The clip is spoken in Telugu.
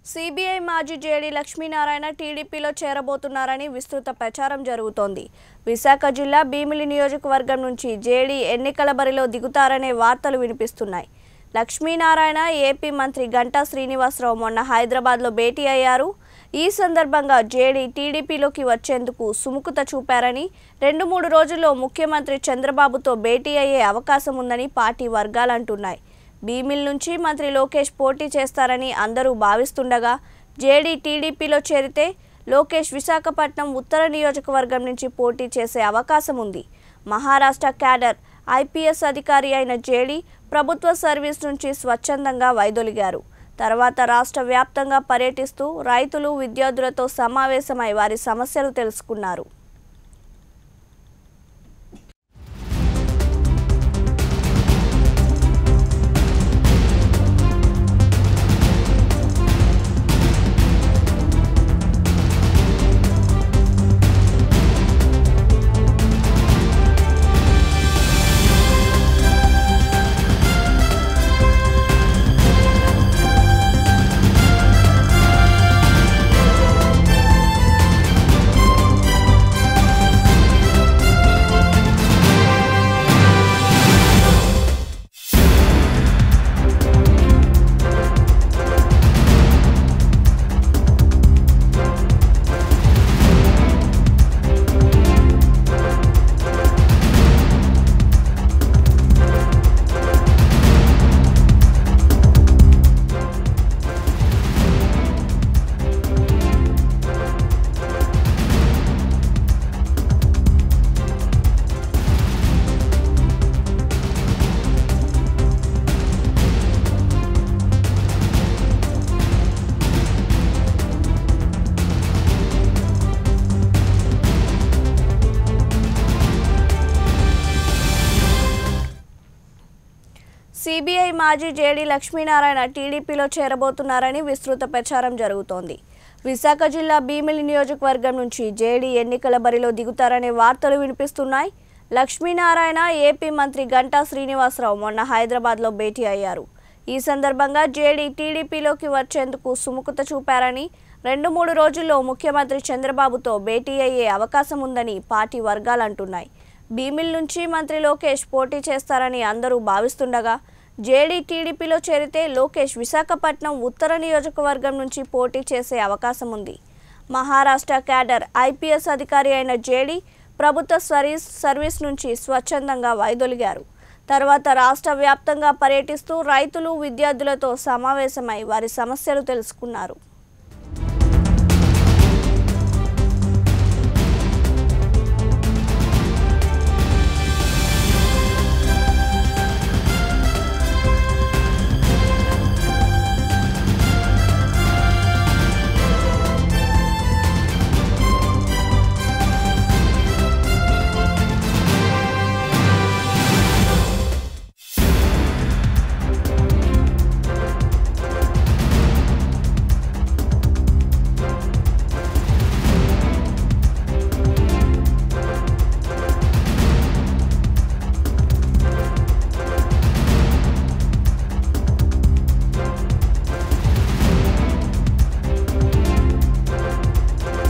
సిబిఐ మాజీ జేడీ లక్ష్మీనారాయణ టీడీపీలో చేరబోతున్నారని విస్తృత ప్రచారం జరుగుతోంది విశాఖ జిల్లా భీమిలి నియోజకవర్గం నుంచి జేడీ ఎన్నికల బరిలో దిగుతారనే వార్తలు వినిపిస్తున్నాయి లక్ష్మీనారాయణ ఏపీ మంత్రి గంటా శ్రీనివాసరావు మొన్న హైదరాబాద్లో భేటీ అయ్యారు ఈ సందర్భంగా జేడీ టీడీపీలోకి వచ్చేందుకు సుముఖత చూపారని రెండు మూడు రోజుల్లో ముఖ్యమంత్రి చంద్రబాబుతో భేటీ అయ్యే అవకాశం ఉందని పార్టీ వర్గాలు అంటున్నాయి భీమిల్ నుంచి మంత్రి లోకేష్ పోటీ చేస్తారని అందరూ భావిస్తుండగా జేడీ టీడీపీలో చేరితే లోకేష్ విశాఖపట్నం ఉత్తర నియోజకవర్గం నుంచి పోటీ చేసే అవకాశం ఉంది మహారాష్ట్ర క్యాడర్ ఐపీఎస్ అధికారి అయిన జేడీ ప్రభుత్వ సర్వీస్ నుంచి స్వచ్ఛందంగా వైదొలిగారు తర్వాత రాష్ట్ర వ్యాప్తంగా పర్యటిస్తూ రైతులు విద్యార్థులతో సమావేశమై వారి సమస్యలు తెలుసుకున్నారు సిబిఐ మాజీ జేడీ లక్ష్మీనారాయణ టీడీపీలో చేరబోతున్నారని విస్తృత ప్రచారం జరుగుతోంది విశాఖ జిల్లా భీమిలి నియోజకవర్గం నుంచి జేడీ ఎన్నికల బరిలో దిగుతారనే వార్తలు వినిపిస్తున్నాయి లక్ష్మీనారాయణ ఏపీ మంత్రి గంటా శ్రీనివాసరావు మొన్న హైదరాబాద్లో భేటీ అయ్యారు ఈ సందర్భంగా జేడీ టీడీపీలోకి వచ్చేందుకు సుముఖత చూపారని రెండు మూడు రోజుల్లో ముఖ్యమంత్రి చంద్రబాబుతో భేటీ అయ్యే అవకాశం ఉందని పార్టీ వర్గాలు అంటున్నాయి భీమిల్ నుంచి మంత్రి లోకేష్ పోటీ చేస్తారని అందరూ భావిస్తుండగా జేడీ టీడీపీలో చేరితే లోకేష్ విశాఖపట్నం ఉత్తర నియోజకవర్గం నుంచి పోటీ చేసే అవకాశం ఉంది మహారాష్ట్ర క్యాడర్ ఐపీఎస్ అధికారి అయిన జేడీ ప్రభుత్వ సర్వీస్ సర్వీస్ నుంచి స్వచ్ఛందంగా వైదొలిగారు తర్వాత రాష్ట్ర వ్యాప్తంగా పర్యటిస్తూ రైతులు విద్యార్థులతో సమావేశమై వారి సమస్యలు తెలుసుకున్నారు